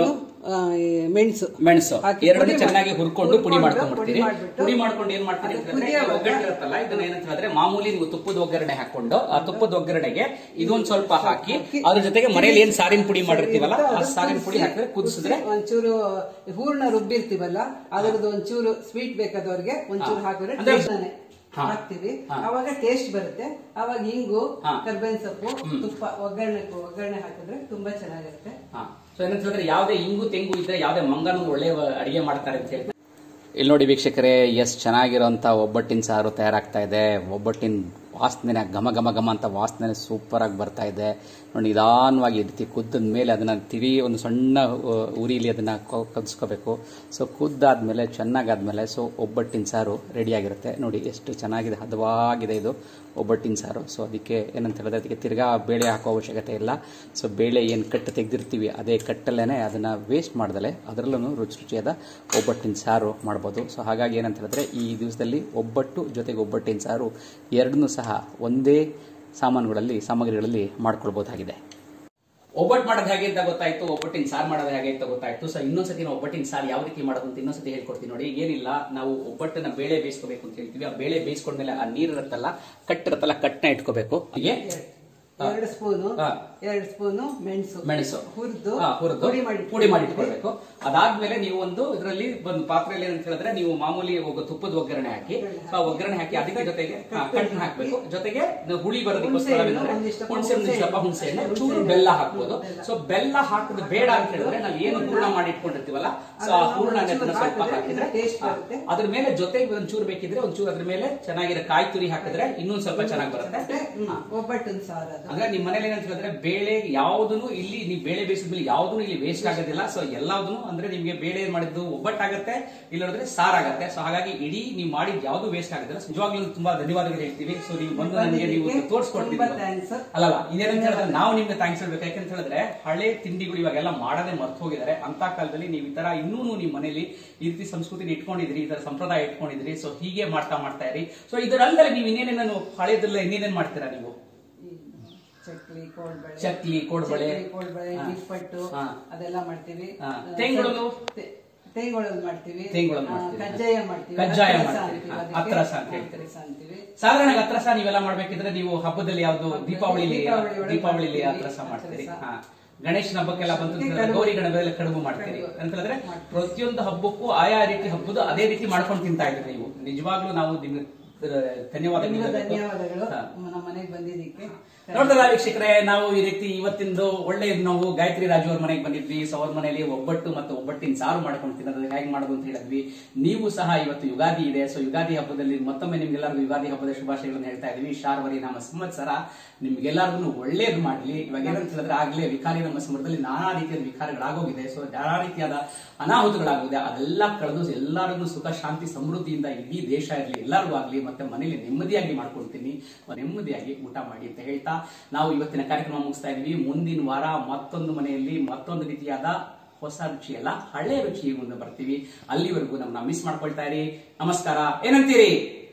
ಮೆಣಸು ಮೆಣಸು ಹಾಕಿ ಎರಡನ್ನೂ ಪುಡಿ ಚೆನ್ನಾಗಿ ಮಾಡಿ- ಹುರ್ಕೊಂಡು ಪುಡಿ ಹುರ್ಕೊಂಡು ಮಾಡ್ಕೊಂಡ್ಬಿಡ್ತೀರಿ ಪುಡಿ ಮಾಡ್ಬಿಟ್ಟು ಪುಡಿ ಮಾಡ್ಕೊಂಡು ಏನ್ ಮಾಡ್ತೀರಿ ಅದು ಅಂತಂದ್ರೆ ಕುದಿಯೋ ಒಗ್ಗರಣೆ ಇರುತ್ತಲ್ಲ ಇದನ್ನ ಏನಂತ ಹೇಳಿದ್ರೆ ಮಾಮೂಲಿ ನೀವು ತುಪ್ಪದ ಒಗ್ಗರಣೆ ಹಾಕೊಂಡು ಆ ತುಪ್ಪದ ಒಗ್ಗರಣೆಗೆ ಇದೊಂದ್ ಸ್ವಲ್ಪ ಹಾಕಿ ಅದ್ರ ಜೊತೆಗೆ ಮನೇಲಿ ಏನ್ ಸಾರಿನ ಪುಡಿ ಮಾಡಿರ್ತೀವಲ್ಲ ಆ ಸಾರಿನ ಪುಡಿ ಹಾಕಿದ್ರೆ ಕುದಿಸಿದ್ರೆ ಒಂಚೂರು ಹೂರ್ಣ ರುಬ್ಬಿರ್ತೀವಲ್ಲ ಅದ್ರದ್ದು ಒಂಚೂರು ಸ್ವೀಟ್ ಬೇಕಾದವ್ರಿಗೆ ಒಂಚೂರು ಹಾಕಿದ್ರೆ ಅಂದ್ರೆ- taste ನೇ ಹಾ. ಹಾಕ್ತಿವಿ ಹಾ. ಅವಾಗ ಟೇಸ್ಟ್ ಬರುತ್ತೆ ಅವಾಗ ಹಿಂಗು ಹಾ. ಕರ್ಬೇವಿನ ಸೊಪ್ಪು ತುಪ್ಪ ಒಗ್ಗರಣೆ ಒಗ್ಗರಣೆ ಹಾಕಿದ್ರೆ ತುಂಬಾ ಚೆನ್ನಾಗಿರುತ್ತೆ ಸೊ ಏನಂತ ಹೇಳಿದ್ರೆ ಯಾವುದೇ ಇಂಗು ತೆಂಗು ಇದ್ರೆ ಯಾವುದೇ ಮಂಗನೂ ಒಳ್ಳೆ ಅಡಿಗೆ ಮಾಡ್ತಾರೆ ಅಂತ ಹೇಳಿ ಇಲ್ಲಿ ನೋಡಿ ವೀಕ್ಷಕರೇ ಎಷ್ಟು ಚೆನ್ನಾಗಿರೋಂಥ ಒಬ್ಬಟ್ಟಿನ ಸಾರು ತಯಾರಾಗ್ತಾ ಇದೆ ಒಬ್ಬಟ್ಟಿನ ವಾಸನೆ ಘಮ ಘಮ ಘಮ ಅಂತ ವಾಸನೆ ಸೂಪರ್ ಆಗಿ ಬರ್ತಾ ಇದೆ ನೋಡಿ ನಿಧಾನವಾಗಿ ಈ ರೀತಿ ಕುದ್ದ ಮೇಲೆ ಅದನ್ನ ತಿರಿ ಒಂದು ಸಣ್ಣ ಆ, ಉರಿಲಿ ಅದನ್ನ ಕೊ- ಕದಿಸ್ಕೋಬೇಕು ಸೊ ಕುದ್ದಾದ್ಮೇಲೆ ಚೆನ್ನಾಗಾದ್ಮೇಲೆ ಸೊ ಒಬ್ಬಟ್ಟಿನ ಸಾರು ರೆಡಿಯಾಗಿರುತ್ತೆ ನೋಡಿ ಎಷ್ಟು ಚೆನ್ನಾಗಿದೆ ಹದವಾಗಿದೆ ಇದು ಒಬ್ಬಟ್ಟಿನ ಸಾರು ಸೊ ಅದಕ್ಕೆ ಏನಂತ ಹೇಳಿದ್ರೆ ಅದಕ್ಕೆ ತಿರ್ಗಾ ಬೇಳೆ ಹಾಕೋ ಅವಶ್ಯಕತೆ ಇಲ್ಲ ಸೊ ಬೇಳೆ ಏನು ಕಟ್ಟು ತೆಗೆದಿರ್ತೀವಿ ಅದೇ ಕಟ್ಟಲ್ಲೇ ಅದನ್ನು ವೇಸ್ಟ್ ಮಾಡ್ದಲೆ ಅದರಲ್ಲೂ ರುಚಿ ರುಚಿಯಾದ ಒಬ್ಬಟ್ಟಿನ ಸಾರು ಮಾಡ್ಬೋದು ಸೊ ಹಾಗಾಗಿ ಏನಂತ ಹೇಳಿದ್ರೆ ಈ ದಿವಸದಲ್ಲಿ ಒಬ್ಬಟ್ಟು ಜೊತೆಗೆ ಒಬ್ಬಟ್ಟಿನ ಸಾರು ಎರಡನ್ನೂ ಸಹ ಒಂದೇ ಸಾಮಾನುಗಳಲ್ಲಿ ಸಾಮಗ್ರಿಗಳಲ್ಲಿ ಮಾಡ್ಕೊಳ್ಬಹುದಾಗಿದೆ ಒಬ್ಬಟ್ಟು ಮಾಡೋದು ಹೇಗೆ ಅಂತ ಗೊತ್ತಾಯ್ತು ಒಬ್ಬಟ್ಟಿನ ಸಾರು ಮಾಡೋದು ಹೇಗೆ ಅಂತ ಗೊತ್ತಾಯ್ತು ಸೊ ಇನ್ನೊಂದ್ಸತಿ ನಾವು ಒಬ್ಬಟ್ಟಿನ ಸಾರು ಯಾವ ರೀತಿ ಮಾಡೋದು ಅಂತ ಇನ್ನೊಂದ್ಸತಿ ಹೇಳ್ಕೊಡ್ತೀನಿ ನೋಡಿ ಏನಿಲ್ಲ ನಾವು ಒಬ್ಬಟ್ಟನ್ನ ಬೇಳೆ ಬೇಯಿಸ್ಕೋಬೇಕು ಅಂತ ಹೇಳ್ತೀವಿ ಆ ಬೇಳೆ ಬೇಯಿಸ್ಕೊಂಡ್ಮೇಲೆ ಆ ನೀರು ಇರುತ್ತಲ್ಲ ಕಟ್ಟಿರುತ್ತಲ್ಲ ಕಟ್ಟನ್ನ ಇಟ್ಕೋಬೇಕು ಹೀಗೆ ಎರಡು ಸ್ಪೂನು ಹಾ. ಎರಡು ಸ್ಪೂನು ಮೆಣಸು ಮೆಣಸು ಹುರಿದು ಹಾ, ಹುರಿದು ಪುಡಿ ಮಾಡಿ ಪುಡಿ ಮಾಡಿ ಇಟ್ಕೊಳ್ಬೇಕು ಅದಾದ್ಮೇಲೆ ನೀವು ಒಂದು ಇದರಲ್ಲಿ ಒಂದು ಪಾತ್ರೆಯಲ್ಲಿ ಏನಂತ ಹೇಳಿದ್ರೆ ನೀವು ಮಾಮೂಲಿ ಒಗ್ಗ- ತುಪ್ಪದ ಒಗ್ಗರಣೆ ಹಾಕಿ ಆ ಒಗ್ಗರಣೆ ಹಾಕಿ ಅದಕ್ಕೆ ಜೊತೆಗೆ ಹಾ, ಕಟ್ಟನ್ನ ಹಾಕ್ಬೇಕು ಜೊತೆಗೆ ನಾವು ಹುಳಿ ಬರೋದಕ್ಕೋಸ್ಕರ ಹುಣಸೆ ಹಣ್ಣು, ಏನಂದ್ರೆ ಒಂದಿಷ್ಟು ಹುಣಸೆ ಹಣ್ಣು, ಸ್ವಲ್ಪ ಹುಣಸೆ ಹಣ್ಣು ಚೂರು ಬೆಲ್ಲ ಹಾಕ್ಬೋದು ಸೊ ಬೆಲ್ಲ ಹಾಕೋದು ಬೇಡ ಅಂತ ಹೇಳಿದ್ರೆ ನಾವು ಏನು ಹೂರ್ಣ ಮಾಡಿ ಇಟ್ಕೊಂಡಿರ್ತೀವಲ್ಲ ಸೊ ಆ ಹೂರ್ಣ ಅದನ್ನ ಸ್ವಲ್ಪ ಹಾಕಿದ್ರೆ ಟೇಸ್ಟ್ ಹಾ, ಬರುತ್ತೆ ಅದ್ರ ಮೇಲೆ ಜೊತೆಗೆ ಒಂಚೂರು ಬೇಕಿದ್ರೆ ಒಂಚೂರು ಅದ್ರ ಮೇಲೆ ಚೆನ್ನಾಗಿರೋ ಕಾಯಿ ತುರಿ ಹಾಕಿದ್ರೆ ಇನ್ನೊಂದ್ ಸ್ವಲ್ಪ ಚೆನ್ನಾಗಿ ಬರುತ್ತೆ ಹ್ಮ್, ಒಬ್ಬಟ್ಟಿನ ಸಾರು ಅದು ಅಂದ್ರೆ ನಿಮ್ಮ ಮನೇಲಿ ಏನಂತ ಹೇಳಿದ್ರೆ ಬೇಳೆ ಯಾವುದನ್ನು ಇಲ್ಲಿ ನೀವು ಬೇಳೆ ಬೇಯಿಸಿದ್ಮೇಲೆ ಯಾವುದನ್ನು ಇಲ್ಲಿ ವೇಸ್ಟ್ ಆಗೋದಿಲ್ಲ ಸೊ ಎಲ್ಲದನ್ನು ಅಂದ್ರೆ ನಿಮ್ಗೆ ಬೇಳೆ ಏನ್ ಮಾಡಿದ್ದು ಒಬ್ಬಟ್ಟಾಗತ್ತೆ ಇಲ್ಲ ನೋಡಿದ್ರೆ ಸಾರಾಗತ್ತೆ ಸೊ ಹಾಗಾಗಿ ಇಡೀ ನೀವು ಮಾಡಿದ್ ಯಾವ್ದು ವೇಸ್ಟ್ ಆಗೋದಿಲ್ಲ So, ನಿಜವಾಗ್ಲೂ ತುಂಬಾ ಧನ್ಯವಾದಗಳು ಹೇಳ್ತೀವಿ ಸೊ ನೀವು ಬಂದು ನನಗೆ ನೀವು ತುಂಬಾ ತೋರಿಸ್ಕೊಡ್ತೀವಿ thanks. ಅಲ್ಲಲ್ಲ ಇದೇನಂತ ಹೇಳಿದ್ರೆ ನಾವು ನಿಮ್ಗೆ ಥ್ಯಾಂಕ್ಸ್ ಹೇಳ್ಬೇಕು ಯಾಕಂತ ಹೇಳಿದ್ರೆ ಹಳೆ ತಿಂಡಿಗಳು ಇವಾಗೆಲ್ಲ ಮಾಡದೆ ಮರ್ತು ಹೋಗಿದ್ದಾರೆ ಅಂತ ಕಾಲದಲ್ಲಿ ನೀವು ಈ ತರ ಇನ್ನೂ ನಿಮ್ಮ ಮನೇಲಿ ಈ ರೀತಿ ಸಂಸ್ಕೃತಿನ ಇಟ್ಕೊಂಡಿದ್ರಿ ಈ ತರ ಸಂಪ್ರದಾಯ ಇಟ್ಕೊಂಡಿದ್ರಿ ಸೊ ಹೀಗೆ ಮಾಡ್ತಾ ಮಾಡ್ತಾ ಇರಿ ಸೊ ಇದರಲ್ಲದೆ ನೀವು ಇನ್ನೇನೇನು ಹಳೇದಲ್ಲ ಇನ್ನೇನೇನ್ ಮಾಡ್ತೀರಾ ನೀವು ಈ ಚಕ್ಲಿ ಕೋಡ್ಬಳೆ ಚಕ್ಲಿ, ಕೋಡ್ಬಳೆ. ಚಕ್ಲಿ, ಕೋಡ್ಬಳೆ ಹಾ. ನಿಪ್ಪಟ್ಟು ಹಾ. ಅದೆಲ್ಲ ಮಾಡ್ತೀವಿ ಹಾ. ತೇಂಗುಳಲು? ತೆ- ತೇಂಗುಳಲು ಮಾಡ್ತೀವಿ ತೇಂಗುಳಲು ಆ, ಮಾಡ್ತೀವಿ. ಕಜ್ಜಾಯ ಮಾಡ್ತೀವಿ ಕಜ್ಜಾಯ ಅತ್ರಸ ಮಾಡ್ತೀವಿ. ಅಂತೀವಿ ಹಾ, ಅದಕ್ಕೆ. ಅತ್ರಸ ಅಂತ ಹೇಳ್ತೀವಿ. ಅತ್ರಸ ಅಂತೀವಿ ಸಾಧಾರಣ ಅತ್ರಸ ನೀವೆಲ್ಲ ಮಾಡ್ಬೇಕಿದ್ರೆ ನೀವು ಹಬ್ಬದಲ್ಲಿ ಯಾವ್ದು ಹಬ್ಬದಲ್ಲಿ ದೀಪಾವಳಿಲಿ ದೀಪಾವಳಿ ಒಳಗೆ ದೀಪಾವಳಿಲಿ ಮಾಡ್ತೀವಿ. ಅತ್ರಸ ಮಾಡ್ತೀರಿ ಅತ್ರಸ. ಹಾ. ಗಣೇಶನ ಹಬ್ಬಕ್ಕೆಲ್ಲ ಬಂತು ಅಂತ ಹೇಳಿದ್ರೆ ಕಡುಬು. ಗೌರಿ ಗಣಪತಿ ಕಡುಬು ಮಾಡ್ತೀರಿ ಕಡುಬು. ಅಂತ ಹೇಳಿದ್ರೆ ಮಾಡ್ತೀವಿ. ಪ್ರತಿಯೊಂದು ಹಬ್ಬಕ್ಕೂ ಆಯಾ ರೀತಿ ಹಬ್ಬದ ಅದೇ ರೀತಿ ಮಾಡ್ಕೊಂಡು ತಿಂತಾ ಇದ್ರಿ ನೀವು ನಿಜವಾಗ್ಲೂ ನಾವು ನಿಮ್ಗೆ ಧನ್ಯವಾದಗಳು ನಿಮ್ಗೆ ಹೇಳಬೇಕು. ಧನ್ಯವಾದಗಳು ಹಾ. ನಮ್ಮ ಮನೆಗೆ ಬಂದಿದ್ದಕ್ಕೆ ನೋಡಿದ್ರ ವೀಕ್ಷಕರೇ ನಾವು ಈ ರೀತಿ ಇವತ್ತಿಂದು ಒಳ್ಳೆ ನಾವು ಗಾಯತ್ರಿ ರಾಜು ಅವ್ರ ಮನೆಗೆ ಬಂದಿದ್ವಿ ಸೊ ಅವ್ರ ಮನೆಯಲ್ಲಿ ಒಬ್ಬಟ್ಟು ಮತ್ತು ಒಬ್ಬಟ್ಟಿನ ಸಾರು ಮಾಡ್ಕೊಂಡು ತಿನ್ನೋದು ಹೇಗೆ ಮಾಡೋದು ಅಂತ ಹೇಳಿದ್ವಿ ನೀವು ಸಹ ಇವತ್ತು ಯುಗಾದಿ ಇದೆ ಸೊ ಯುಗಾದಿ ಹಬ್ಬದಲ್ಲಿ ಮತ್ತೊಮ್ಮೆ ನಿಮ್ಗೆಲ್ಲರಿಗೂ ಯುಗಾದಿ ಹಬ್ಬದ ಶುಭಾಶಯಗಳನ್ನು ಹೇಳ್ತಾ ಇದೀವಿ ಶಾರ್ವರಿ ನಮ್ಮ ಸಂವತ್ಸರ ನಿಮ್ಗೆಲ್ಲರಿಗೂ ಒಳ್ಳೇದು ಮಾಡ್ಲಿ ಇವಾಗ ಏನಂತ ಹೇಳಿದ್ರೆ ಆಗ್ಲೇ ವಿಕಾರಿ ನಮ್ಮ ಸಮುದ್ರದಲ್ಲಿ ನಾನಾ ರೀತಿಯಾದ ವಿಕಾರಗಳಾಗೋಗಿದೆ ಸೊ ನಾನಾ ರೀತಿಯಾದ ಅನಾಹುತಗಳಾಗಿದೆ ಅದೆಲ್ಲ ಕಳೆದು ಎಲ್ಲರಿಗೂ ಸುಖ ಶಾಂತಿ ಸಮೃದ್ಧಿಯಿಂದ ಇಡೀ ದೇಶ ಇರಲಿ ಎಲ್ಲರಿಗೂ ಆಗ್ಲಿ ಮತ್ತೆ ಮನೇಲಿ ನೆಮ್ಮದಿಯಾಗಿ ಮಾಡ್ಕೊಳ್ತೀನಿ ನೆಮ್ಮದಿಯಾಗಿ ಊಟ ಮಾಡಿ ಅಂತ ಹೇಳ್ತಾ ನಾವು ಇವತ್ತಿನ ಕಾರ್ಯಕ್ರಮ ಮುಗಿಸ್ತಾ ಇದೀವಿ ಮುಂದಿನ ವಾರ ಮತ್ತೊಂದು ಮನೆಯಲ್ಲಿ ಮತ್ತೊಂದು ರೀತಿಯಾದ ಹೊಸ ರುಚಿ ಅಲ್ಲ ಹಳೆ ರುಚಿ ಮುಂದೆ ಬರ್ತೀವಿ ಅಲ್ಲಿವರೆಗೂ ನಮ್ಮನ್ನ ಮಿಸ್ ಮಾಡ್ಕೊಳ್ತಾ ಇರಿ ನಮಸ್ಕಾರ ಏನಂತೀರಿ